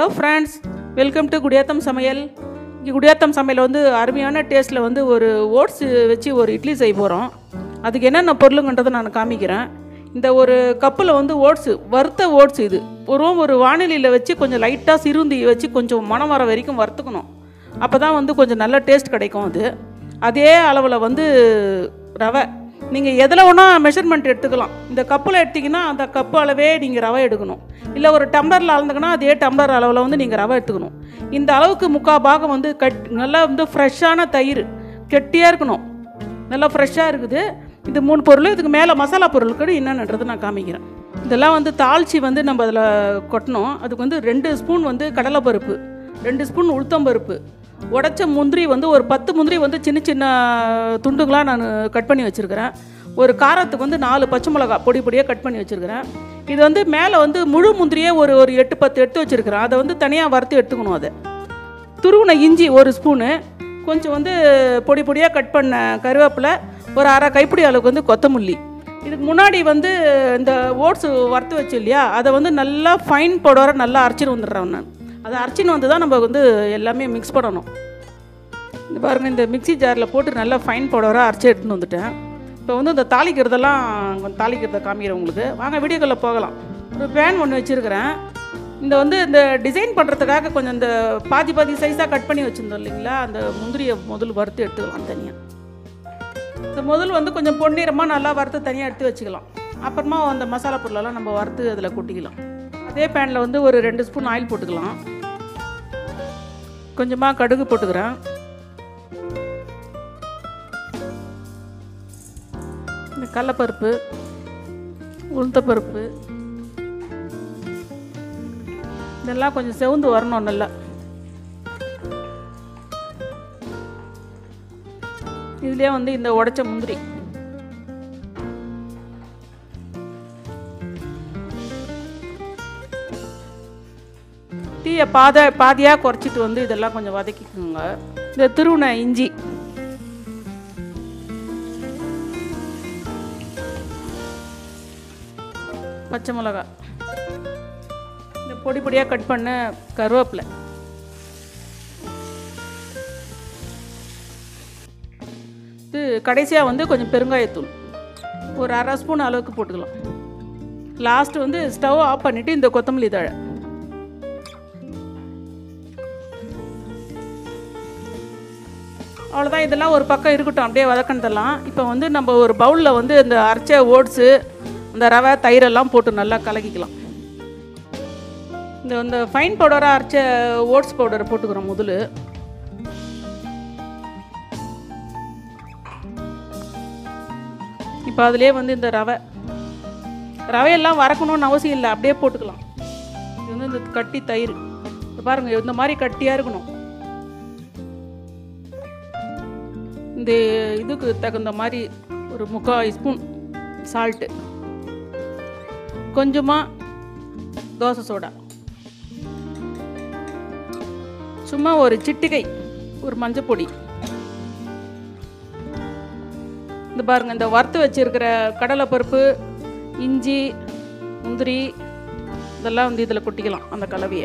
hello friends welcome to Gudiyattam Samayal இங்கே குடியாத்தம் சமையல் வந்து அருமையான டேஸ்ட்டில் வந்து ஒரு ஓட்ஸ் வச்சு ஒரு இட்லி செய்ய போகிறோம் அதுக்கு என்னென்ன பொருளுங்கன்றதை நான் காமிக்கிறேன் இந்த ஒரு கப்பில் வந்து ஓட்ஸு வறுத்த ஓட்ஸ் இது ஒரு ஒரு வானிலையில் வச்சு கொஞ்சம் லைட்டாக சிறுந்தி வச்சு கொஞ்சம் மணம் வர வரைக்கும் வறுத்துக்கணும் அப்போ தான் வந்து கொஞ்சம் நல்ல டேஸ்ட் கிடைக்கும் அது அதே அளவில் வந்து ரவை நீங்கள் எதில் வேணா மெஷர்மெண்ட் எடுத்துக்கலாம் இந்த கப்பில் எடுத்திங்கன்னா அந்த கப்பு அளவே நீங்கள் ரவை எடுக்கணும் இல்லை ஒரு டம்ளரில் அளந்துங்கன்னா அதே டம்ளர் அளவில் வந்து நீங்கள் ரவை எடுத்துக்கணும் இந்த அளவுக்கு முக்கால் பாகம் வந்து கட் நல்லா வந்து ஃப்ரெஷ்ஷான தயிர் கெட்டியாக இருக்கணும் நல்லா ஃப்ரெஷ்ஷாக இருக்குது இது மூணு பொருள் இதுக்கு மேலே மசாலா பொருட்கள் என்னென்னன்றது நான் காமிக்கிறேன் இதெல்லாம் வந்து தாளிச்சி வந்து நம்ம அதில் கொட்டணும் அதுக்கு வந்து ரெண்டு ஸ்பூன் வந்து கடலைப்பருப்பு ரெண்டு ஸ்பூன் உளுத்தம்பருப்பு உடச்ச முந்திரி வந்து ஒரு பத்து முந்திரி வந்து சின்ன சின்ன துண்டுகளாக நான் கட் பண்ணி வச்சுருக்கிறேன் ஒரு காரத்துக்கு வந்து நாலு பச்சை மிளகா பொடி பொடியாக கட் பண்ணி வச்சுருக்கிறேன் இது வந்து மேலே வந்து முழு முந்திரியே ஒரு ஒரு எட்டு பத்து எடுத்து வச்சுருக்கிறேன் அதை வந்து தனியாக வறுத்து எடுத்துக்கணும் அதை துருவின இஞ்சி ஒரு ஸ்பூனு கொஞ்சம் வந்து பொடி பொடியாக கட் பண்ண கருவேப்பிலை ஒரு அரை கைப்பிடி அளவுக்கு வந்து கொத்தமல்லி இதுக்கு முன்னாடி வந்து இந்த ஓட்ஸ் வறுத்து வச்சு இல்லையா அதை வந்து நல்லா ஃபைன் பவுடரை நல்லா அரைச்சிட்டு வந்துடுறேன் நான் அதை அரைச்சின்னு வந்து தான் நம்ம வந்து எல்லாமே மிக்ஸ் பண்ணணும் இந்த பாருங்கள் இந்த மிக்ஸி ஜாரில் போட்டு நல்லா ஃபைன் பவுடராக அரைச்சி எடுத்துன்னு வந்துட்டேன் இப்போ வந்து இந்த தாளிக்கிறதெல்லாம் கொஞ்சம் தாளிக்கிறத காமிக்கிறேன் உங்களுக்கு வாங்க வீடியோக்களில் போகலாம் ஒரு பேன் ஒன்று வச்சுருக்கிறேன் இந்த வந்து இந்த டிசைன் பண்ணுறதுக்காக கொஞ்சம் இந்த பாதி பாதி சைஸாக கட் பண்ணி வச்சுருந்தோம் இல்லைங்களா அந்த முந்திரியை முதல் வறுத்து எடுத்துக்கலாம் தனியாக இந்த முதல் வந்து கொஞ்சம் பொன்னிறமாக நல்லா வறுத்து தனியாக எடுத்து வச்சுக்கலாம் அப்புறமா அந்த மசாலா பொருளெல்லாம் நம்ம வறுத்து அதில் கொட்டிக்கலாம் அதே பேனில் வந்து ஒரு ரெண்டு ஸ்பூன் ஆயில் போட்டுக்கலாம் கொஞ்சமாக கடுகு போட்டுக்கிறேன் இந்த கடலப்பருப்பு உளுத்தப்பருப்பு இதெல்லாம் கொஞ்சம் செவந்து வரணும் நல்லா இதுலேயே வந்து இந்த உடைச்ச முந்திரி தீயை பாத பாதியாக குறைச்சிட்டு வந்து இதெல்லாம் கொஞ்சம் வதக்கிக்கோங்க இந்த திருவுண இஞ்சி பச்சை மிளகா இந்த பொடி பொடியாக கட் பண்ண கருவேப்பிலை இது கடைசியாக வந்து கொஞ்சம் பெருங்காயத்தூள் ஒரு அரை ஸ்பூன் அளவுக்கு போட்டுக்கலாம் லாஸ்ட் வந்து ஸ்டவ் ஆஃப் பண்ணிவிட்டு இந்த கொத்தமல்லி தழை அவ்வளோதான் இதெல்லாம் ஒரு பக்கம் இருக்கட்டும் அப்படியே வதக்கினதெல்லாம் இப்போ வந்து நம்ம ஒரு பவுலில் வந்து இந்த அரைச்ச ஓட்ஸு இந்த ரவை தயிரெல்லாம் போட்டு நல்லா கலக்கிக்கலாம் இந்த இந்த ஃபைன் பவுடராக அரைச்ச ஓட்ஸ் பவுடரை போட்டுக்கிறோம் முதல்ல இப்போ அதிலே வந்து இந்த ரவை ரவையெல்லாம் வறக்கணும்னு அவசியம் இல்லை அப்படியே போட்டுக்கலாம் இது வந்து இந்த கட்டி தயிர் இது பாருங்கள் இந்த மாதிரி கட்டியாக இருக்கணும் இந்த இதுக்கு தகுந்த மாதிரி ஒரு முக்கால் ஸ்பூன் சால்ட்டு கொஞ்சமாக தோசை சோடா சும்மா ஒரு சிட்டிகை ஒரு மஞ்சள் பொடி இந்த பாருங்கள் இந்த வறுத்து வச்சுருக்கிற கடலைப்பருப்பு இஞ்சி முந்திரி இதெல்லாம் வந்து இதில் கொட்டிக்கலாம் அந்த கலவையை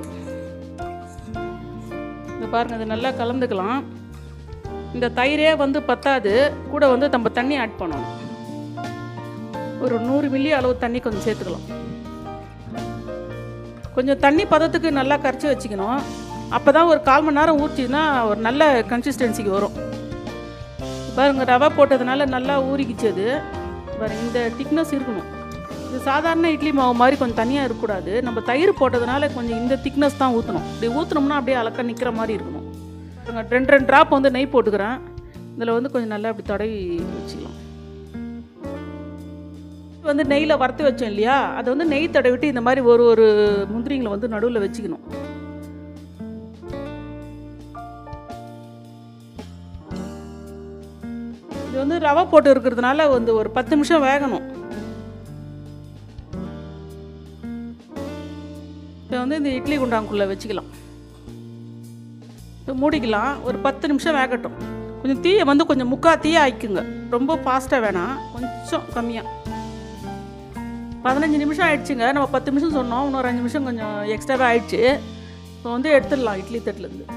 இந்த பாருங்கள் இது நல்லா கலந்துக்கலாம் இந்த தயிரே வந்து பத்தாது கூட வந்து நம்ம தண்ணி ஆட் பண்ணணும் ஒரு நூறு மில்லி அளவு தண்ணி கொஞ்சம் சேர்த்துக்கலாம் கொஞ்சம் தண்ணி பதத்துக்கு நல்லா கரைச்சி வச்சுக்கணும் அப்போ தான் ஒரு கால் மணி நேரம் ஊற்றினா ஒரு நல்ல கன்சிஸ்டன்சிக்கு வரும் பாருங்க ரவை போட்டதுனால நல்லா ஊறிக்கிச்சு அது பாருங்க இந்த திக்னஸ் இருக்கணும் இது சாதாரண இட்லி மாவு மாதிரி கொஞ்சம் தனியாக இருக்கக்கூடாது நம்ம தயிர் போட்டதுனால கொஞ்சம் இந்த திக்னஸ் தான் ஊற்றணும் இப்படி ஊற்றினோம்னா அப்படியே அலக்க நிற்கிற மாதிரி இருக்கணும் பாருங்க, ரெண்டு ரெண்டு ட்ராப் வந்து நெய் போட்டுக்கிறேன் இதில் வந்து கொஞ்சம் நல்லா அப்படி தடவி வச்சுக்கலாம் வந்து நெய்யில் வறுத்து வச்சோம் இல்லையா அதை வந்து நெய் தடவிட்டு இந்த மாதிரி ஒரு ஒரு முந்திரிங்களை வந்து நடுவில் வச்சுக்கணும் இது வந்து ரவை போட்டு இருக்கிறதுனால வந்து ஒரு பத்து நிமிஷம் வேகணும் இப்போ வந்து இந்த இட்லி குண்டாங்குள்ளே வச்சுக்கலாம் இப்போ மூடிக்கலாம் ஒரு பத்து நிமிஷம் வேகட்டும் கொஞ்சம் தீயை வந்து கொஞ்சம் முக்கா தீயை ஆயிக்குங்க ரொம்ப ஃபாஸ்ட்டாக வேணாம் கொஞ்சம் கம்மியாக பதினஞ்சு நிமிஷம் ஆயிடுச்சுங்க நம்ம பத்து நிமிஷம் சொன்னோம் இன்னொரு அஞ்சு நிமிஷம் கொஞ்சம் எக்ஸ்ட்ராவே ஆயிடுச்சு இப்போ வந்து எடுத்துடலாம் இட்லி தட்டுலேருந்து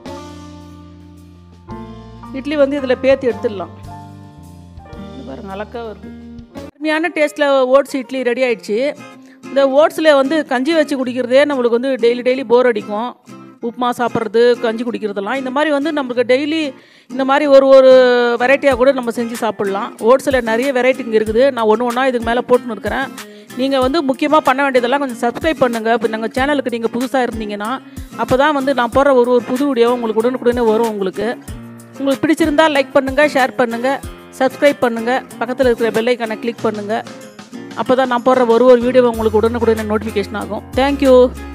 இட்லி வந்து இதில் பேத்து எடுத்துடலாம் இது பாருங்க அழகாக வருது அருமையான டேஸ்ட்டில் ஓட்ஸ் இட்லி ரெடி ஆயிடுச்சு இந்த ஓட்ஸில் வந்து கஞ்சி வச்சு குடிக்கிறதே நம்மளுக்கு வந்து டெய்லி டெய்லி போர் அடிக்கும் உப்புமா சாப்பிட்றது கஞ்சி குடிக்கிறதெல்லாம் இந்த மாதிரி வந்து நம்மளுக்கு டெய்லி இந்த மாதிரி ஒரு ஒரு வெரைட்டியாக கூட நம்ம செஞ்சு சாப்பிட்லாம் ஓட்ஸில் நிறைய வெரைட்டி இங்கே இருக்குது நான் ஒன்று ஒன்றா இதுக்கு மேலே போட்டுன்னு இருக்கிறேன் நீங்கள் வந்து முக்கியமாக பண்ண வேண்டியதெல்லாம் கொஞ்சம் சப்ஸ்கிரைப் பண்ணுங்கள் இப்போ நாங்கள் சேனலுக்கு நீங்கள் புதுசாக இருந்தீங்கன்னா அப்போ தான் வந்து நான் போடுற ஒரு ஒரு புது வீடியோ உங்களுக்கு உடனுக்குடனே வரும் உங்களுக்கு உங்களுக்கு பிடிச்சிருந்தா லைக் பண்ணுங்கள் ஷேர் பண்ணுங்கள் சப்ஸ்கிரைப் பண்ணுங்கள் பக்கத்தில் இருக்கிற பெல் ஐக்கானை கிளிக் பண்ணுங்கள் அப்போ தான் நான் போடுற ஒரு ஒரு வீடியோ உங்களுக்கு உடனுக்குடனே நோட்டிஃபிகேஷன் ஆகும் தேங்க்யூ